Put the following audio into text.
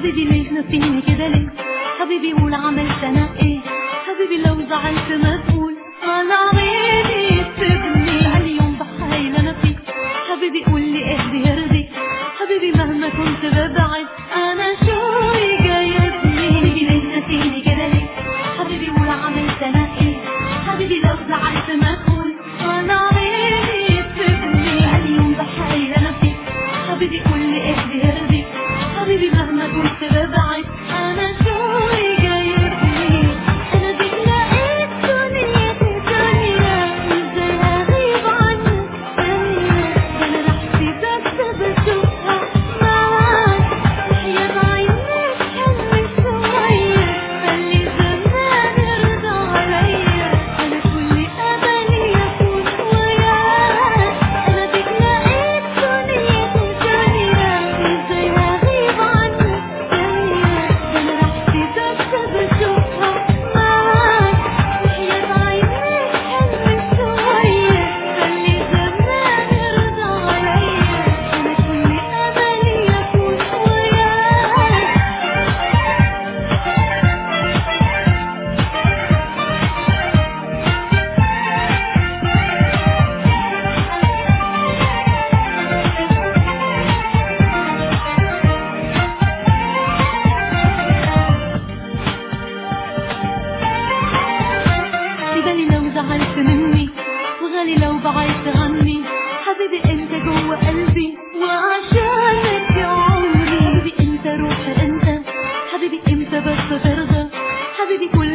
حبيبي ليش نسيني كده ليه حبيبي قول عملت انا ايه حبيبي لو زعلت ما تقول طالع عيني تسيبني هاليوم بحايل انا فيك حبيبي قول لي ايه يرضيك حبيبي مهما كنت ببعد انا شوي جايبني حبيبي ليش نسيني كده ليه حبيبي قول عملت انا ايه حبيبي لو زعلت ما تقول طالع عيني تسيبني هاليوم بحايل انا فيك حبيبي قول لي ايه يرضيك حبيبي مهما كنت ببعد انا شوي جايبني انا بيك لقيت دنيا دنيا ازاي اغيب عنك ثانية ده انا رحتي بس بشوفها معاك وحياة عينيك حلوة شوية خلي زمان يرضى عليا انا كل املي اكون وياك انا بيك لقيت دنيا دنيا ازاي اغيب عنك ثانية ده انا رحتي بس بشوفها معاك وحياة عينيك حلوة شوية خلي زمان يرضى عليا انا كل املي اكون وياك في بالي لو زعلت مني وغالي لو بعدت عني حبيبي انت جوه قلبي وعشانك يا عمري حبيبي انت روحي انت حبيبي امتى بس ترضى حبيبي كل